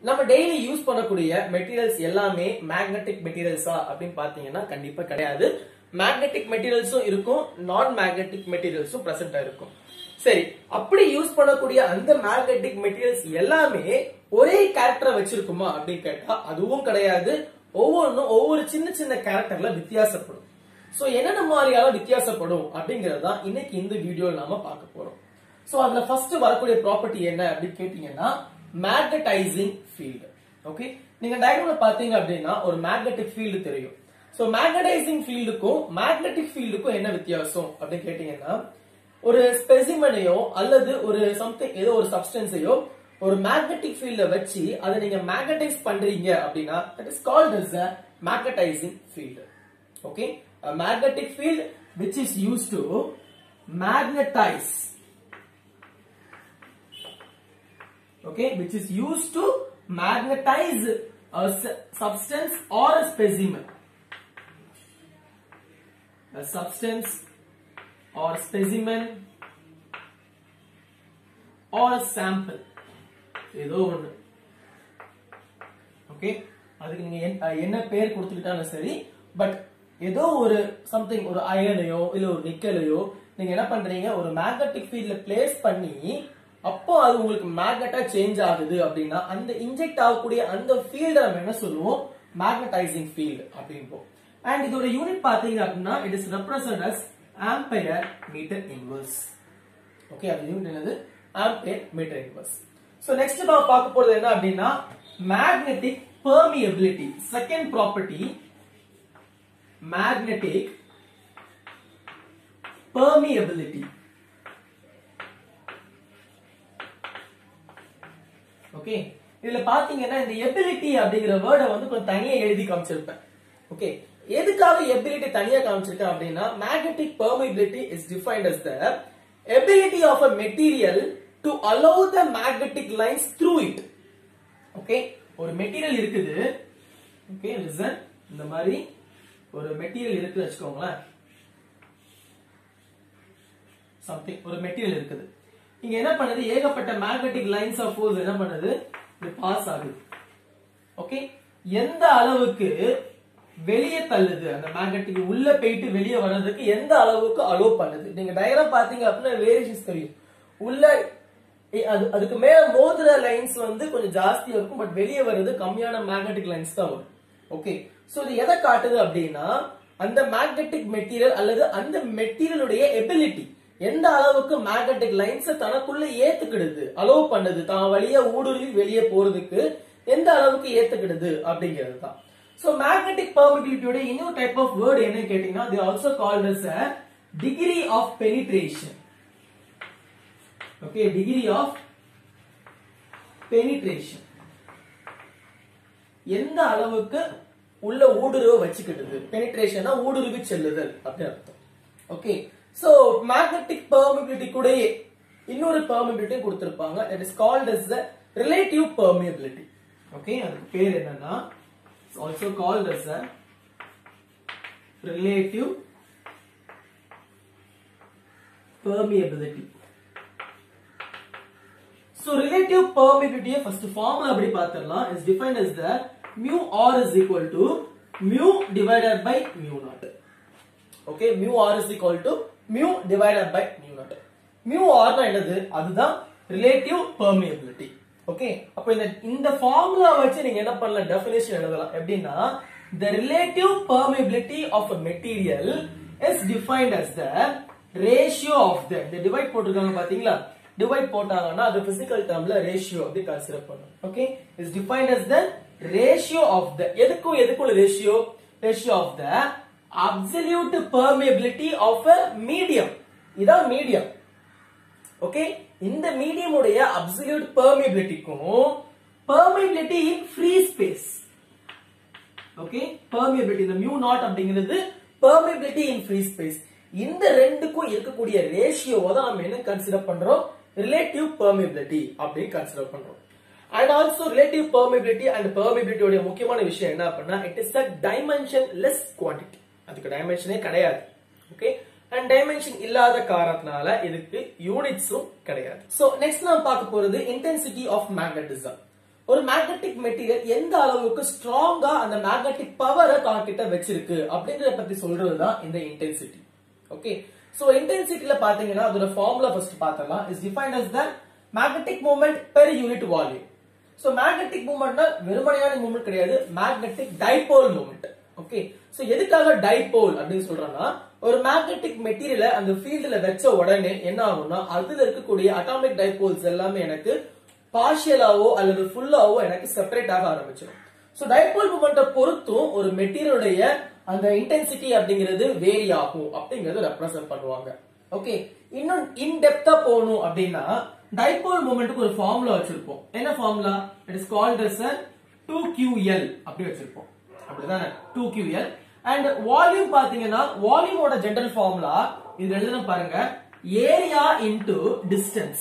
நம்ம daily use பண்ணக்கூடிய materials எல்லாமே மேக்னெட்டிக் மெட்டீரியல்ஸா அப்படின்னு பாத்தீங்கன்னா கண்டிப்பா கிடையாது மேக்னெட்டிக் மெட்டீரியல்ஸும் இருக்கும் நான் மேக்னெட்டிக் மெட்டீரியல்ஸும் பிரசன்டா இருக்கும் சரி அப்படி யூஸ் பண்ணக்கூடிய அந்த மேக்னெட்டிக் மெட்டீரியல்ஸ் எல்லாமே ஒரே கேரக்டரை வச்சிருக்குமா அப்படின்னு கேட்டா அதுவும் கிடையாது ஒவ்வொன்றும் ஒவ்வொரு சின்ன சின்ன கேரக்டர்ல வித்தியாசப்படும் சோ என்னென்ன மாதிரியான வித்தியாசப்படும் அப்படிங்கறது தான் இன்னைக்கு இந்த வீடியோல நாம பார்க்க போறோம் சோ அதுல ஃபர்ஸ்ட் வரக்கூடிய ப்ராப்பர்ட்டி என்ன அப்படின்னு கேட்டீங்கன்னா மேக்னடைசிங் ஃபீல்டு ஓகே நீங்க டயக்ராம்ல பாத்தீங்க அப்படின்னா ஒரு மேக்னெட்டிக் ஃபீல்டு தெரியும் சோ மேக்னடைசிங் ஃபீல்டுக்கும் மேக்னெட்டிக் ஃபீல்டுக்கும் என்ன வித்தியாசம் அப்படின்னு கேட்டீங்கன்னா ஒரு ஸ்பெசிமனையோ அல்லது ஒரு சம்திங் ஏதோ ஒரு சப்ஸ்டன்ஸையோ ஒரு மேக்னெட்டிக் ஃபீல்ட வச்சு அதை நீங்க மேக்னடைஸ் பண்றீங்க அப்படின்னா that is called as a magnetizing field okay a magnetic field which is used to magnetize okay which is used to magnetize a su- substance or a specimen a substance or specimen or a sample ஏதோ ஒன்று okay அதுக்கு நீங்க என்ன- என்ன பேர் கொடுத்துக்கிட்டாலும் சரி but ஏதோ ஒரு சம்திங் ஒரு அயனையோ இல்ல ஒரு நிக்கலையோ நீங்க என்ன பண்றீங்க ஒரு மேக்னெட்டிக் ஃபீல்ட்ல பிளேஸ் பண்ணி அப்போ அது உங்களுக்கு மேக்னெட்டா சேஞ்ச் ஆகுது அப்படின்னா அந்த இன்ஜெக்ட் ஆகக்கூடிய அந்த ஃபீல்ட நம்ம என்ன சொல்லுவோம் மேக்னடைசிங் ஃபீல்ட் அப்படின்போம் அண்ட் இதோட யூனிட் பாத்தீங்க அப்படின்னா it is represent as ampere metre inverse okay அது யூனிட் என்னது ampere metre inverse so next நம்ம பார்க்க போறது என்ன அப்படின்னா magnetic permeability second property magnetic permeability okay இதுல பாத்தீங்கன்னா இந்த எபிலிட்டி அப்படிங்கிற வேர்டை வந்து கொஞ்சம் தனியா எழுதி காமிச்சிருப்பேன் ஓகே எதுக்காக எபிலிட்டி தனியா காமிச்சிருக்கேன் அப்படின்னா magnetic permeability is defined as the ability of a material to allow the magnetic lines through it okay ஒரு மெட்டீரியல் இருக்குது ஓகே லிசன் இந்த மாதிரி ஒரு மெட்டீரியல் இருக்கு வச்சுக்கோங்களேன் சம்திங் ஒரு மெட்டீரியல் இருக்குது இங்க என்ன பண்ணுது ஏகப்பட்ட மேக்னெட்டிக் லைன்ஸ் ஆஃப் ஃபோர்ஸ் என்ன பண்ணுது இது பாஸ் ஆகுது ஓகே எந்த அளவுக்கு வெளியே தள்ளுது அந்த மேக்னெட்டிக் உள்ள போயிட்டு வெளியே வர்றதுக்கு எந்த அளவுக்கு அலோ பண்ணுது நீங்க டயக்ராம் பாத்தீங்க அப்படின்னா வேரியேஷன்ஸ் தெரியும் உள்ள ஏ, அது அதுக்கு மேல மோதுற லைன்ஸ் வந்து கொஞ்சம் ஜாஸ்தியா இருக்கும் பட் வெளியே வர்றது கம்மியான மேக்னெட்டிக் லைன்ஸ் தான் வரும் ஓகே சோ இது எதை காட்டுது அப்படின்னா அந்த மேக்னெட்டிக் மெட்டீரியல் அல்லது அந்த மெட்டீரியலுடைய எபிலிட்டி எந்த அளவுக்கு மேக்னெட்டிக் லைன்ஸ் தனக்குள்ள ஏத்துக்கிடுது அலோவ் பண்ணுது தான் வழியா ஊடுருவி வெளியே போறதுக்கு எந்த அளவுக்கு ஏத்துக்கிடுது அப்படிங்கிறது தான் சோ மேக்னெட்டிக் பெர்மிபிலிட்டியோட இன்னொரு டைப் ஆஃப் வேர்ட் என்ன கேட்டீங்கன்னா they also called as a degree of penetration okay degree of penetration எந்த அளவுக்கு உள்ள ஊடுருவ வச்சுக்கிடுது பெனிட்ரேஷனா ஊடுருவி செல்லுதல் அப்படின்னு அர்த்தம் ஓகே சோ மேக்னெட்டிக் பெர்மிபிலிட்டி கூடயே இன்னொரு பெர்மிபிலிட்டி கொடுத்திருப்பாங்க it is called as the relative permeability okay அதுக்கு பேர் என்னன்னா also called as a relative permeability So relative permeability first formula அப்படி பார்த்திடலாம் is defined as the mu r is equal to mu divided by mu naught. Okay, mu r is equal to mu divided by mu naught. mu r னா என்னது அதுதான் relative permeability. Okay, அப்ப இந்த இந்த formula வச்சு நீங்க என்ன பண்ணலாம் டெஃபினேஷன் எழுதலாம் எப்படின்னா the relative permeability of a material is defined as the ratio of the இந்த டிவைட் போட்டிருக்காங்க பாத்தீங்களா டிவைட் போட்டாங்கன்னா அது பிசிக்கல் டேர்ம்ல ரேஷியோ அப்படி கன்சிடர் பண்ணும் okay is defined as the ratio of the எதுக்கும் எதுக்குள்ள ratio ratio of the absolute permeability of a medium இதான் மீடியம் ஓகே இந்த மீடியம் உடைய அப்சல்யூட் பெர்மியபிலிட்டிக்கும் permeability in free space okay permeability இந்த மியூ நாட் அப்படிங்கிறது பெர்மியபிலிட்டி இன் ஃப்ரீ ஸ்பேஸ் இந்த ரெண்டுக்கும் இருக்கக்கூடிய ரேஷியோவை தான் நம்ம என்ன கன்சிடர் பண்றோம் ரிலேட்டிவ் பெர்மியபிலிட்டி அப்படின்னு கன்சிடர் பண்றோம் and also relative permeability and பெர்மிபிலிட்டியோட முக்கியமான விஷயம் என்ன அப்படின்னா it is a dimensionless quantity அதுக்கு டைமென்ஷனே கிடையாது ஓகே அண்ட் டைமென்ஷன் இல்லாத காரணத்தினால இதுக்கு யூனிட்ஸும் கிடையாது சோ நெக்ஸ்ட் நாம் பார்க்க போறது இன்டென்சிட்டி ஆஃப் மேக்னட்டிசம் ஒரு மேக்னெட்டிக் மெட்டீரியல் எந்த அளவுக்கு ஸ்ட்ராங்கா அந்த மேக்னெட்டிக் பவரை காக்கிட்ட வச்சிருக்கு அப்படிங்கறத பத்தி சொல்றதுதான் இந்த இன்டென்சிட்டி ஓகே சோ இன்டென்சிட்டில பாத்தீங்கன்னா அதோட ஃபார்முலா ஃபர்ஸ்ட் பார்த்தலாம் is defined as the magnetic moment per unit volume so magnetic மூவ்மெண்ட்னா வெறுமனையான மூவ்மெண்ட் கிடையாது magnetic dipole movement okay so எதுக்காக டைபோல் அப்படின்னு சொல்றோம்னா ஒரு மேக்னெட்டிக் மெட்டீரியலை அந்த ஃபீல்டுல வச்ச உடனே என்ன ஆகும்னா அதுல இருக்கக்கூடிய அட்டாமிக் டைபோல்ஸ் எல்லாமே எனக்கு பார்ஷியலாவோ அல்லது ஃபுல்லாவோ எனக்கு செப்பரேட் ஆக ஆரம்பிச்சிடும் சோ டைபோல் மூமெண்ட்டை பொறுத்தும் ஒரு மெட்டீரியலுடைய அந்த இன்டென்சிட்டி அப்படிங்கிறது வேரி ஆகும் அப்படிங்கறத ரெப்ரசென்ட் பண்ணுவாங்க ஓகே இன்னும் இன் டெப்தா போகணும் அப்படின்னா டைபோல் மூமெண்ட்டுக்கு ஒரு ஃபார்முலா வச்சிருப்போம் என்ன formula it is called as a 2ql அப்படி வச்சிருப்போம் அப்படிதானே 2ql அண்ட் வால்யூம் பாத்தீங்கன்னா வால்யூமோட ஜெனரல் ஃபார்முலா இது எழுதுன பாருங்க area into distance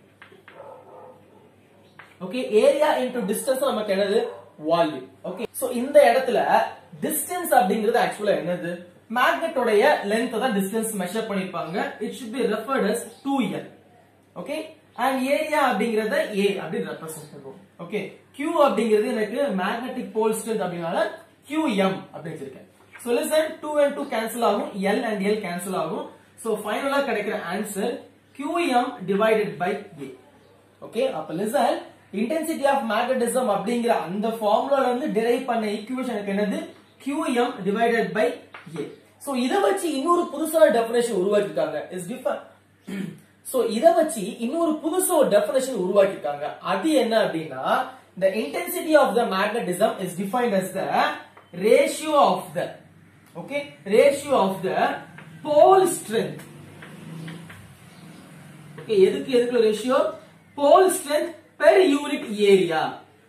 okay area into distance நமக்கு என்னது வால்யூம் ஓகே சோ இந்த இடத்துல டிஸ்டன்ஸ் அப்படிங்கிறது ஆக்சுவலா என்னது மேக்னெட்டோடைய லென்த் தான் டிஸ்டன்ஸ் மெஷர் பண்ணிருப்பாங்க it should be referred as 2l okay and area அப்படிங்கறத a அப்படின்னு ரெப்ரசென்ட் பண்ணுவோம் ஓகே q அப்படிங்கிறது எனக்கு மேக்னெட்டிக் போல் ஸ்ட்ரென்த் அப்படினால qm அப்படின்னு வச்சிருக்கேன் சோ லிசன் 2 and 2 கேன்சல் ஆகும் l and l கேன்சல் ஆகும் சோ ஃபைனலா கிடைக்கிற answer qm divided by a okay அப்ப லிசன் இன்டென்சிட்டி ஆஃப் மேக்னடிசம் அப்படிங்கிற அந்த ஃபார்முலால இருந்து டிரைவ் பண்ண ஈக்குவேஷனுக்கு என்னது qm divided by a so இத வச்சு இன்னொரு புதுசான டெஃபினேஷன் உருவாக்கிட்டாங்க இஸ் டிஃபர் சோ இத வச்சு இன்னொரு புதுசா ஒரு டெஃபினேஷன் உருவாக்கிட்டாங்க அது என்ன அப்படின்னா the intensity of the magnetism is defined as the ratio of the okay ratio of the pole strength okay எதுக்கு எதுக்கு ratio pole strength per unit area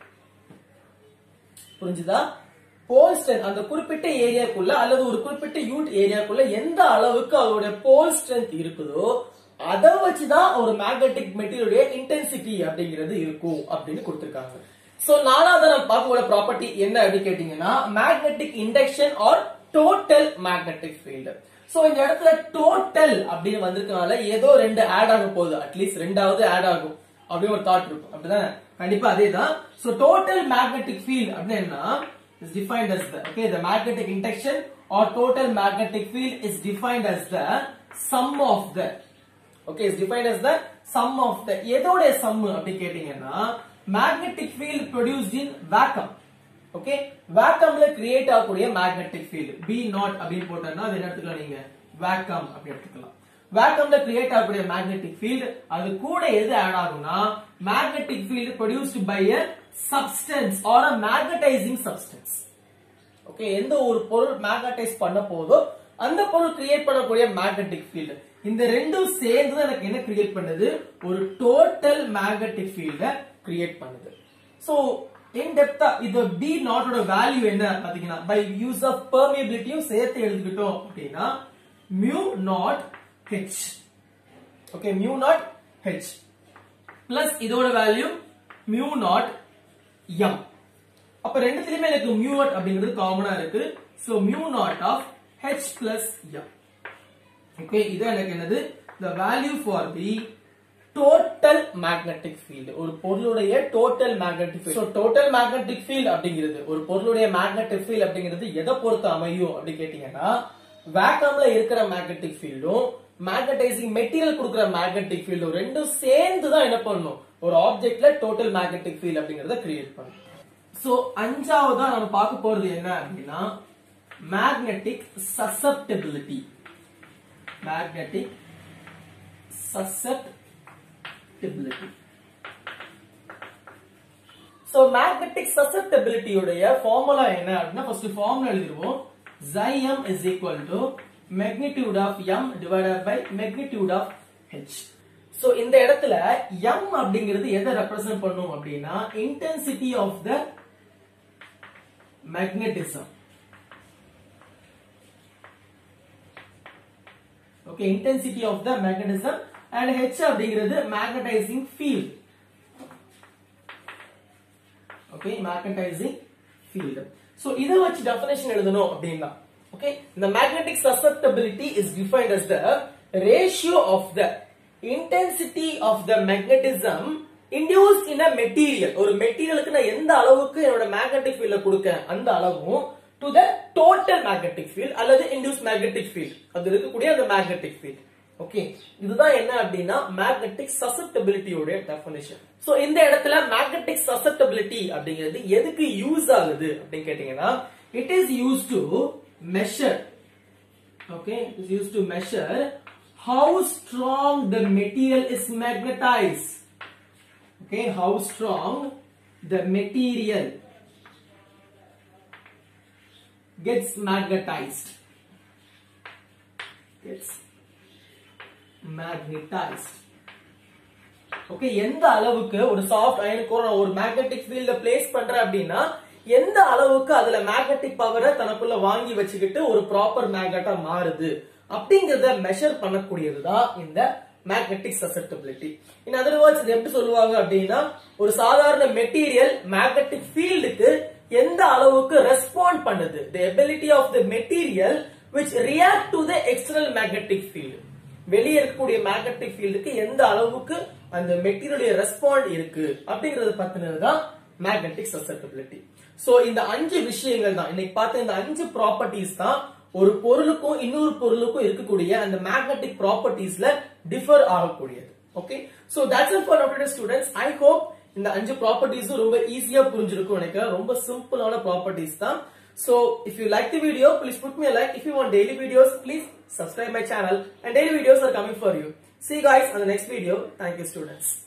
புரிஞ்சுதா போல் ஸ்ட்ரென்த் அந்த குறிப்பிட்ட ஏரியாக்குள்ள அல்லது ஒரு குறிப்பிட்ட யூனிட் ஏரியாக்குள்ள எந்த அளவுக்கு அதோட போல் ஸ்ட்ரென்த் இருக்குதோ அதை வச்சுதான் ஒரு மேக்னெட்டிக் மெட்டீரியலுடைய இன்டென்சிட்டி அப்படிங்கிறது இருக்கும் அப்படின்னு கொடுத்திருக்காங்க சோ நாலாவது நம்ம பார்க்கக்கூடிய ப்ராப்பர்ட்டி என்ன அப்படின்னு கேட்டீங்கன்னா magnetic induction or total magnetic field so இந்த இடத்துல டோட்டல் அப்படின்னு வந்திருக்கனால ஏதோ ரெண்டு ஆட் ஆக போகுது அட்லீஸ்ட் ரெண்டாவது ஆட் ஆகும் அப்படின்னு ஒரு தாட் இருக்கும் அப்படிதானே கண்டிப்பா அதே தான் சோ டோட்டல் மேக்னெட்டிக் ஃபீல்ட் அப்படின்னா is defined as the okay the magnetic induction or total magnetic field is defined as the sum of the okay is defined as the sum of the எதோட sum அப்படி கேட்டீங்கன்னா magnetic field produced in vacuum okay வேக்கம்ல create ஆகக்கூடிய magnetic field B naught அப்படின்னு போட்டோம்னா அது என்ன எடுத்துக்கலாம் நீங்க வேக்கம் அப்படி எடுத்துக்கலாம் வேக்கம்ல கிரியேட் ஆகக்கூடிய மேக்னெட்டிக் ஃபீல்ட் அது கூட எது ஆட் ஆகும்னா magnetic field produced by a substance or a magnetizing substance okay எந்த ஒரு பொருள் மேக்னடைஸ் பண்ண போதோ அந்த பொருள் கிரியேட் பண்ணக்கூடிய மேக்னெட்டிக் ஃபீல்ட் இந்த ரெண்டும் சேர்ந்து தான் எனக்கு என்ன கிரியேட் பண்ணுது ஒரு டோட்டல் மேக்னெட்டிக் ஃபீல்ட கிரியேட் பண்ணுது சோ இன் டெப்தா இது பி நாட்டோட வேல்யூ என்ன பாத்தீங்கன்னா பை யூஸ் ஆஃப் பெர்மியபிலிட்டியும் சேர்த்து எழுதிக்கிட்டோம் அப்படின்னா mu naught H okay mu naught H plus இதோட வேல்யூ மியூ நாட் எம் அப்ப ரெண்டுத்திலுமே எனக்கு மியூ நாட் அப்படிங்கிறது காமனா இருக்கு so mu naught of H plus M okay இது எனக்கு என்னது the value for the total magnetic field ஒரு பொருளுடைய total magnetic field so total magnetic field அப்படிங்கிறது ஒரு பொருளுடைய மேக்னெட்டிக் ஃபீல்ட் அப்படிங்கிறது எதை பொறுத்து அமையும் அப்படி கேட்டீங்கன்னா வேக்கம்ல இருக்கிற மேக்னெட்டிக் ஃபீல்டும் மேக்னடைசிங் மெட்டீரியல் கொடுக்கிற மேக்னெட்டிக் ஃபீல்டும் ரெண்டும் சேர்ந்து தான் என்ன பண்ணணும் ஒரு ஆப்ஜெக்ட்ல டோட்டல் மேக்னெட்டிக் ஃபீல்ட் அப்படிங்கறத கிரியேட் பண்ணும் சோ அஞ்சாவதா நம்ம பார்க்க போறது என்ன அப்படின்னா magnetic susceptibility magnetic susceptibility so magnetic susceptibility உடைய ஃபார்முலா என்ன அப்படின்னா ஃபர்ஸ்ட் ஃபார்முலா எழுதிருவோம் xm is equal to magnitude of m divided by magnitude of h so இந்த இடத்துல m அப்படிங்கிறது எதை ரெப்ரசன்ட் பண்ணும் அப்படின்னா intensity of the magnetism okay intensity of the magnetism and h அப்படிங்கிறது magnetizing field okay magnetizing field so இத வச்சு definition எழுதணும் அப்படின்னா okay the magnetic susceptibility is defined as the ratio of the intensity of the magnetism induced in a material ஒரு மெட்டீரியலுக்கு நான் எந்த அளவுக்கு என்னோட மேக்னெட்டிக் ஃபீல்ட கொடுக்கேன் அந்த அளவும் to the total magnetic field அல்லது இன்டியூஸ் மேக்னெட்டிக் ஃபீல்ட் அது இருக்கக்கூடிய அந்த மேக்னெட்டிக் ஃபீல்ட் ஓகே இதுதான் என்ன அப்படின்னா மேக்னெட்டிக் சசப்டபிலிட்டியோட டெஃபினேஷன் சோ இந்த இடத்துல மேக்னெட்டிக் சசப்டபிலிட்டி அப்படிங்கிறது எதுக்கு யூஸ் ஆகுது அப்படின்னு கேட்டீங்கன்னா it is use to measure okay it is used to measure how strong the material is magnetized okay how strong the material gets magnetized gets magnetized okay எந்த அளவுக்கு ஒரு சாஃப்ட் அயனுக்கு ஒரு magnetic ஃபீல்ட place பண்றேன் அப்படின்னா எந்த அளவுக்கு அதுல மேக்னெட்டிக் பவரை தனக்குள்ள வாங்கி வச்சுக்கிட்டு ஒரு ப்ராப்பர் மேக்னெட்டா மாறுது அப்படிங்கறத மெஷர் பண்ணக்கூடியதுதான் இந்த magnetic susceptibility in other words இது எப்படி சொல்லுவாங்க அப்படின்னா ஒரு சாதாரண மெட்டீரியல் மேக்னெட்டிக் ஃபீல்டுக்கு எந்த அளவுக்கு ரெஸ்பாண்ட் பண்ணுது the ability of the material which react to the external magnetic field வெளியே இருக்கக்கூடிய மேக்னெட்டிக் ஃபீல்டுக்கு எந்த அளவுக்கு அந்த மெட்டீரியலுடைய ரெஸ்பாண்ட் இருக்கு அப்படிங்கறது பத்தினது தான் மேக்னெட்டிக் சசெப்டபிலிட்டி சோ இந்த அஞ்சு விஷயங்கள் தான் இன்னைக்கு பார்த்த இந்த அஞ்சு ப்ராப்பர்ட்டிஸ் தான் ஒரு பொருளுக்கும் இன்னொரு பொருளுக்கும் இருக்கக்கூடிய அந்த மேக்னெட்டிக் ப்ராப்பர்ட்டிஸ்ல டிஃபர் ஆகக்கூடியது okay so that's it for noted students I hope இந்த அஞ்சு ப்ராப்பர்ட்டிஸும் ரொம்ப ஈஸியா புரிஞ்சிருக்கும் நினைக்கிறேன் ரொம்ப சிம்பிளான ப்ராப்பர்ட்டிஸ் தான் So if you like the video, please put me a like. If you want daily videos, please subscribe my channel and daily videos are coming for you. See you guys on the next video. Thank you students.